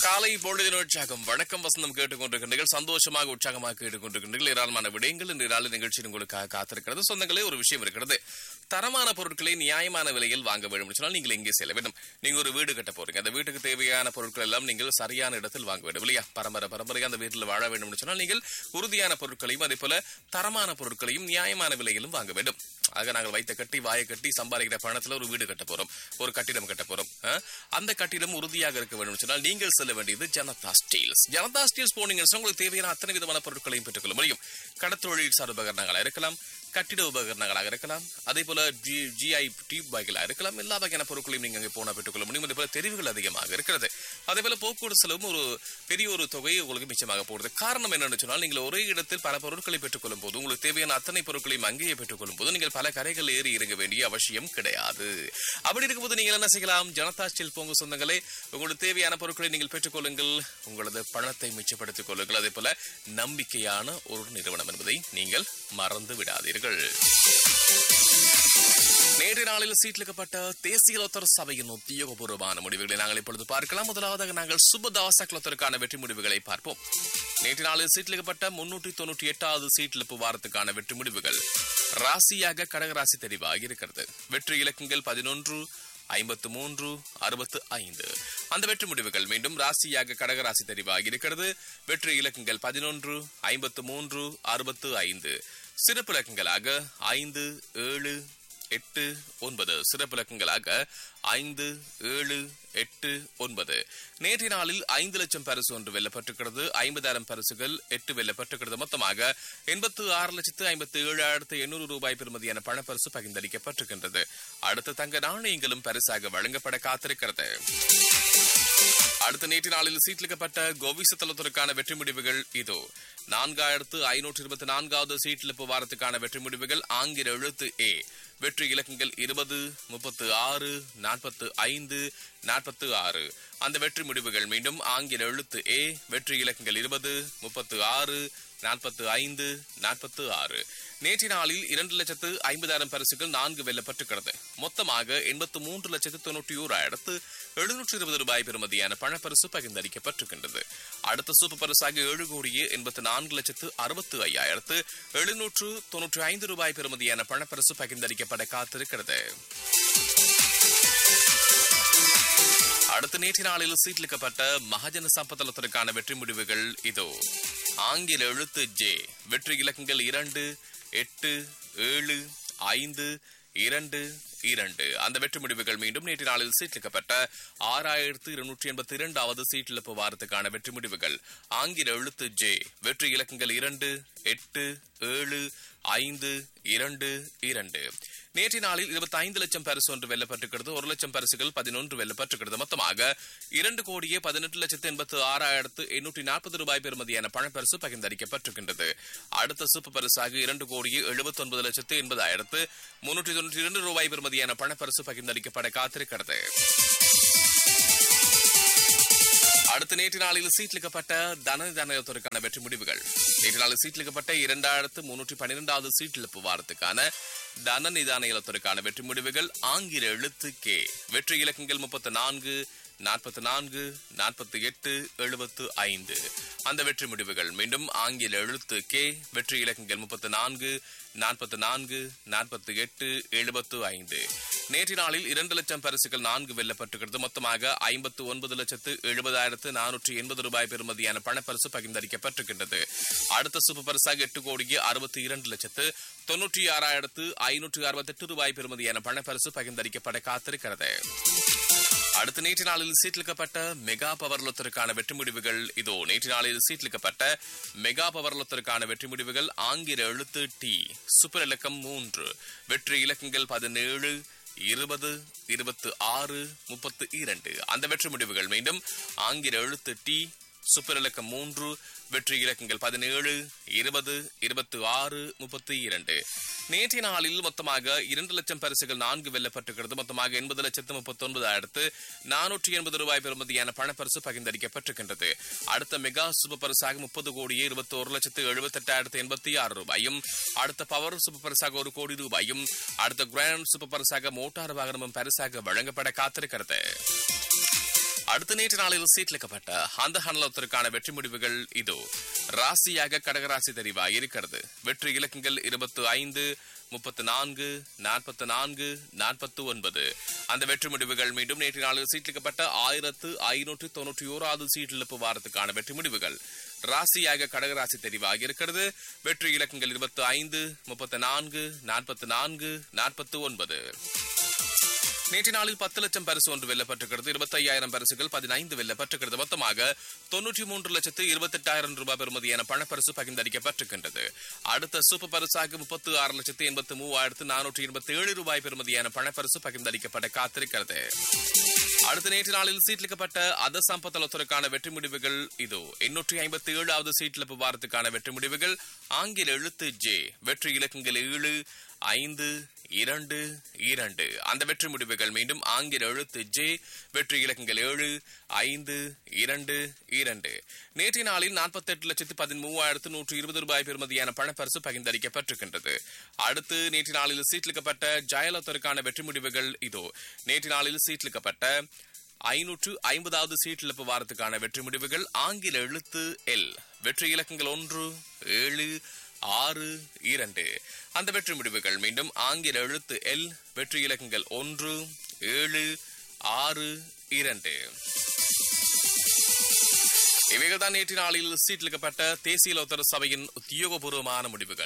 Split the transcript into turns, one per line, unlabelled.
காலை பொழுதின் உற்சாகம் வணக்கம் வசந்தம் கேட்டுக்கொண்டிருக்கின்றீர்கள் சந்தோஷமாக உற்சாகமாக கேட்டுக்கொண்டிருக்கின்றீர்கள் ஏராளமான விடயங்கள் இந்த நாளில் நிகழ்ச்சி உங்களுக்காக காத்திருக்கிறது சொந்தங்களே ஒரு விஷயம் இருக்கிறது தரமான பொருட்களை நியாயமான விலையில் வாங்க வேண்டும் என்று சொன்னால் நீங்கள் எங்கே செல்ல வேண்டும் நீங்க ஒரு வீடு கட்ட போறீங்க அந்த வீட்டுக்கு தேவையான பொருட்கள் எல்லாம் நீங்கள் சரியான இடத்தில் வாங்க வேண்டும் இல்லையா பரம்பரை பரம்பரையாக அந்த வீட்டில் வாழ வேண்டும் என்று சொன்னால் நீங்கள் உறுதியான பொருட்களையும் அதே போல தரமான பொருட்களையும் நியாயமான விலையிலும் வாங்க வேண்டும் ஆக நாங்கள் வைத்த கட்டி வாயை கட்டி சம்பாதிக்கிற பணத்துல ஒரு வீடு கட்ட போறோம் ஒரு கட்டிடம் கட்ட போறோம் ஆ? அந்த கட்டிடம் உறுதியாக இருக்க வேண்டும் என்று சொன்னால் நீங்கள் செல்ல வேண்டியது ஜனதா ஸ்டீல்ஸ் ஜனதா ஸ்டீல்ஸ் போனீங்கன்னு சொன்னா உங்களுக்கு தேவையான அத்தனை விதமான பொருட்களையும் பெற்றுக்கொள்ள முடியும் கடத்தொழில் சார் உபகரணங்களாக இருக்கலாம் கட்டிட உபகரணங்களாக இருக்கலாம் அதே போல ஜிஐ டியூப் பேக்களாக இருக்கலாம் எல்லா வகையான பொருட்களையும் நீங்க அங்கே போனா பெற்றுக்கொள்ள முடியும் அதே போல தெரிவுகள் அதிகமாக இருக்கிறது அதே போல போக்குவரத்து செலவும் ஒரு பெரிய ஒரு தொகையை உங்களுக்கு மிச்சமாக போடுது காரணம் என்னன்னு சொன்னால் நீங்கள் ஒரே இடத்தில் பல பொருட்களை பெற்றுக்கொள்ளும் போது உங்களுக்கு தேவையான அத்தனை பொருட்களையும் அங்கேயே பெற்றுக்கொள்ளும் போது நீங்கள் பல கரைகள் ஏறி இறங்க வேண்டிய அவசியம் கிடையாது அப்படி இருக்கும்போது நீங்கள் என்ன செய்யலாம் ஜனதா ஸ்டீல் போங்க சொந்தங்களே உங்களுக்கு தேவையான பொருட்களை நீங்கள் பெற்றுக்கொள்ளுங்கள் உங்களது பணத்தை மிச்சப்படுத்திக் கொள்ளுங்கள் அதே போல நம்பிக்கையான ஒரு நிறுவனம் என்பதை நீங்கள் மறந்து விடாதீர்கள் நேற்று நாளில் சீட்லிக்கப்பட்ட தேசிய லோத்தர் சபையின் உத்தியோகபூர்வமான முடிவுகளை நாங்கள் இப்பொழுது பார்க்கலாம் முதலாவதாக நாங்கள் சுபதாச குலத்திற்கான வெற்றி முடிவுகளை பார்ப்போம் நேற்று நாளில் சீட்லிக்கப்பட்ட முன்னூற்றி தொண்ணூற்றி எட்டாவது சீட்லிப்பு வாரத்துக்கான வெற்றி முடிவுகள் ராசியாக கடகராசி தெரிவாகி இருக்கிறது வெற்றி இலக்கங்கள் பதினொன்று ஐம்பத்து மூன்று அறுபத்து ஐந்து அந்த வெற்றி முடிவுகள் மீண்டும் ராசியாக கடகராசி தெரிவாகி இருக்கிறது வெற்றி இலக்கங்கள் பதினொன்று ஐம்பத்து மூன்று அறுபத்து ஐந்து சிறப்பு இலக்கங்களாக ஐந்து ஏழு எட்டு ஒன்பது சிறப்பு இலக்கங்களாக ஐந்து ஏழு எட்டு ஒன்பது நேற்றைய நாளில் ஐந்து லட்சம் பரிசு ஒன்று வெல்லப்பட்டிருக்கிறது ஐம்பதாயிரம் பரிசுகள் எட்டு வெல்லப்பட்டிருக்கிறது மொத்தமாக எண்பத்து ஆறு லட்சத்து ஐம்பத்து ஏழாயிரத்து எண்ணூறு ரூபாய் பெறுமதியான பணப்பரிசு பகிர்ந்தளிக்கப்பட்டிருக்கின்றது அடுத்த தங்க நாணயங்களும் பரிசாக வழங்கப்பட காத்திருக்கிறது அடுத்த நேற்று நாளில் சீட்லிக்கப்பட்ட கோவிச தளத்திற்கான வெற்றி முடிவுகள் இதோ நான்காயிரத்து ஐநூற்று இருபத்தி நான்காவது சீட்லிப்பு வாரத்துக்கான வெற்றி முடிவுகள் ஆங்கில எழுத்து ஏ வெற்றி இலக்கங்கள் இருபது முப்பத்து ஆறு நாற்பத்து ஐந்து நாற்பத்து ஆறு அந்த வெற்றி முடிவுகள் மீண்டும் ஆங்கில எழுத்து ஏ வெற்றி இலக்கங்கள் இருபது முப்பத்து ஆறு நாற்பத்து ஐந்து நாற்பத்து ஆறு நேற்று நாளில் இரண்டு லட்சத்து ஐம்பதாயிரம் பரிசுகள் நான்கு வெல்லப்பட்டிருக்கிறது மொத்தமாக எண்பத்து மூன்று லட்சத்து தொண்ணூற்றி ஓராயிரத்து எழுநூற்று இருபது ரூபாய் பெறுமதியான பணப்பரிசு பகிர்ந்தளிக்கப்பட்டிருக்கின்றது அடுத்த சூப்பர் பரிசாக ஏழு கோடியே எண்பத்து நான்கு லட்சத்து அறுபத்து ஐயாயிரத்து எழுநூற்று தொன்னூற்றி ஐந்து ரூபாய் பெறுமதியான பணப்பரிசு பகிர்ந்தளிக்கப்பட காத்திருக்கிறது அடுத்த நேற்று நாளில் சீட்லிக்கப்பட்ட மகாஜன சம்பத்தலத்திற்கான வெற்றி முடிவுகள் இதோ ஆங்கில எழுத்து ஜே வெற்றி இலக்கங்கள் இரண்டு எட்டு ஏழு ஐந்து இரண்டு இரண்டு அந்த வெற்றி முடிவுகள் மீண்டும் நேற்று நாளில் சீட்லிக்கப்பட்ட ஆறாயிரத்து இருநூற்றி எண்பத்தி இரண்டாவது சீட்டிழப்பு வாரத்துக்கான வெற்றி முடிவுகள் ஆங்கில எழுத்து ஜே வெற்றி இலக்கங்கள் இரண்டு எட்டு ஏழு ஐந்து இரண்டு இரண்டு நேற்று நாளில் இருபத்தி ஐந்து லட்சம் பரிசு ஒன்று வெல்லப்பட்டிருக்கிறது ஒரு லட்சம் பரிசுகள் பதினொன்று வெல்லப்பட்டிருக்கிறது மொத்தமாக இரண்டு கோடியே பதினெட்டு லட்சத்து எண்பத்து ஆறாயிரத்து எண்ணூற்றி நாற்பது ரூபாய் பெறுமதியான பணப்பரிசு பகிர்ந்தளிக்கப்பட்டிருக்கின்றது அடுத்த சூப்பர் பரிசாக இரண்டு கோடியே எழுபத்தி ஒன்பது லட்சத்து எண்பதாயிரத்து முன்னூற்றி தொண்ணூற்றி இரண்டு ரூபாய் பெறுமதியான பணப்பரிசு பகிர்ந்தளிக்கப்பட காத்திருக்கிறது அடுத்த நேற்று நாளில் சீட்லிக்கப்பட்ட தன தனத்திற்கான வெற்றி முடிவுகள் நேற்று நாளில் சீட்லிக்கப்பட்ட இரண்டாயிரத்து முன்னூற்றி பன்னிரெண்டாவது சீட்டிழப்பு வாரத்துக்கான தன நிதான இலத்திற்கான வெற்றி முடிவுகள் ஆங்கில எழுத்து கே வெற்றி இலக்கங்கள் முப்பத்தி நான்கு நாற்பத்தி நான்கு நாற்பத்தி எட்டு எழுபத்து ஐந்து அந்த வெற்றி முடிவுகள் மீண்டும் ஆங்கில எழுத்து கே வெற்றி இலக்கங்கள் முப்பத்தி நான்கு நாற்பத்தி நான்கு நாற்பத்தி எட்டு எழுபத்து ஐந்து நேற்று நாளில் இரண்டு லட்சம் பரிசுகள் நான்கு வெல்லப்பட்டிருக்கிறது மொத்தமாக ஐம்பத்து ஒன்பது லட்சத்து எழுபதாயிரத்து நானூற்றி எண்பது ரூபாய் பெறுமதியான பணப்பரிசு பகிர்ந்தளிக்கப்பட்டிருக்கின்றது அடுத்த சூப்பர் பரிசாக எட்டு கோடியே அறுபத்தி இரண்டு லட்சத்து தொன்னூற்றி ஆறாயிரத்து ஐநூற்றி அறுபத்தெட்டு ரூபாய் பெறுமதியான பணப்பரிசு பகிர்ந்தளிக்கப்பட காத்திருக்கிறது அடுத்த நேற்று நாளில் சீட்லிக்கப்பட்ட மெகா பவர்லத்திற்கான வெற்றி முடிவுகள் இதோ நேற்று நாளில் சீட்லிக்கப்பட்ட மெகா பவர்லத்திற்கான வெற்றி முடிவுகள் ஆங்கில எழுத்து டி சூப்பர் இலக்கம் மூன்று வெற்றி இலக்கங்கள் பதினேழு இருபது இருபத்து ஆறு முப்பத்து இரண்டு அந்த வெற்றி முடிவுகள் மீண்டும் ஆங்கில எழுத்து டி சூப்பர் இலக்கம் மூன்று வெற்றி இலக்கங்கள் பதினேழு இருபது இருபத்தி ஆறு முப்பத்தி இரண்டு நேற்றைய நாளில் மொத்தமாக இரண்டு லட்சம் பரிசுகள் நான்கு வெல்லப்பட்டிருக்கிறது மொத்தமாக எண்பது லட்சத்து முப்பத்தி ஒன்பதாயிரத்து நானூற்றி எண்பது ரூபாய் பெறுமதியான பணப்பரிசு பகிர்ந்தளிக்கப்பட்டிருக்கின்றது அடுத்த மெகா சூப்பர் பரிசாக முப்பது கோடியே இருபத்தி ஒரு லட்சத்து எழுபத்தி எட்டாயிரத்து எண்பத்தி ஆறு ரூபாயும் அடுத்த பவர் சூப்பர் பரிசாக ஒரு கோடி ரூபாயும் அடுத்த கிராண்ட் சூப்பர் பரிசாக மோட்டார் வாகனமும் பரிசாக வழங்கப்பட காத்திருக்கிறது அடுத்த நேற்று நாளில் சீட்லிக்கப்பட்ட அந்த ஹனலத்திற்கான வெற்றி முடிவுகள் இதோ ராசியாக கடகராசி தெரிவாக இருக்கிறது வெற்றி இலக்கங்கள் இருபத்து ஐந்து முப்பத்து நான்கு நாற்பத்து நான்கு நாற்பத்து ஒன்பது அந்த வெற்றி முடிவுகள் மீண்டும் நேற்று நாளில் சீட்லிக்கப்பட்ட ஆயிரத்து ஐநூற்று தொன்னூற்றி ஓராவது சீட்டிழப்பு வாரத்துக்கான வெற்றி முடிவுகள் ராசியாக கடகராசி தெரிவாக இருக்கிறது வெற்றி இலக்கங்கள் இருபத்து ஐந்து முப்பத்து நான்கு நாற்பத்து நான்கு நாற்பத்து ஒன்பது நேற்று நாளில் பத்து லட்சம் பரிசு ஒன்று வெல்லப்பட்டிருக்கிறது இருபத்தி ஐயாயிரம் பரிசுகள் பதினைந்து வெல்லப்பட்டிருக்கிறது மொத்தமாக தொன்னூற்றி மூன்று லட்சத்து இருபத்தெட்டாயிரம் ரூபாய் பெறுமதியான பணப்பரிசு பகிர்ந்தளிக்கப்பட்டிருக்கின்றது அடுத்த சூப்பர் பரிசாக முப்பத்து ஆறு லட்சத்து எண்பத்து மூவாயிரத்து நானூற்றி எண்பத்தி ஏழு ரூபாய் பெறுமதியான பணப்பரிசு பகிர்ந்தளிக்கப்பட காத்திருக்கிறது அடுத்த நேற்று நாளில் சீட்லிக்கப்பட்ட அத சம்பத்தலத்துறைக்கான வெற்றி முடிவுகள் இதோ எண்ணூற்றி ஐம்பத்தி ஏழாவது சீட்லிப்பு வாரத்துக்கான வெற்றி முடிவுகள் ஆங்கில எழுத்து ஜே வெற்றி இலக்கங்கள் ஏழு ஐந்து இரண்டு இரண்டு அந்த வெற்றி முடிவுகள் மீண்டும் ஆங்கில எழுத்து ஜே வெற்றி இலக்கங்கள் ஏழு ஐந்து இரண்டு இரண்டு நேற்றைய நாளில் நாற்பத்தி எட்டு லட்சத்து பதிமூவாயிரத்து நூற்று இருபது ரூபாய் பெறுமதியான பணப்பரிசு பகிர்ந்தளிக்கப்பட்டிருக்கின்றது அடுத்து நேற்று நாளில் சீட்லிக்கப்பட்ட ஜெயலலிதாவுக்கான வெற்றி முடிவுகள் இதோ நேற்று நாளில் சீட்லிக்கப்பட்ட ஐநூற்று ஐம்பதாவது சீட்டிழப்பு வாரத்துக்கான வெற்றி முடிவுகள் ஆங்கில எழுத்து எல் வெற்றி இலக்கங்கள் ஒன்று ஏழு ஆறு இரண்டு அந்த வெற்றி முடிவுகள் மீண்டும் ஆங்கில எழுத்து எல் வெற்றி இலக்கங்கள் ஒன்று ஏழு ஆறு இரண்டு இவைகள் தான் நேற்று நாளில் சீட்டிலிக்கப்பட்ட தேசிய லோத்தர சபையின் உத்தியோகபூர்வமான முடிவுகள்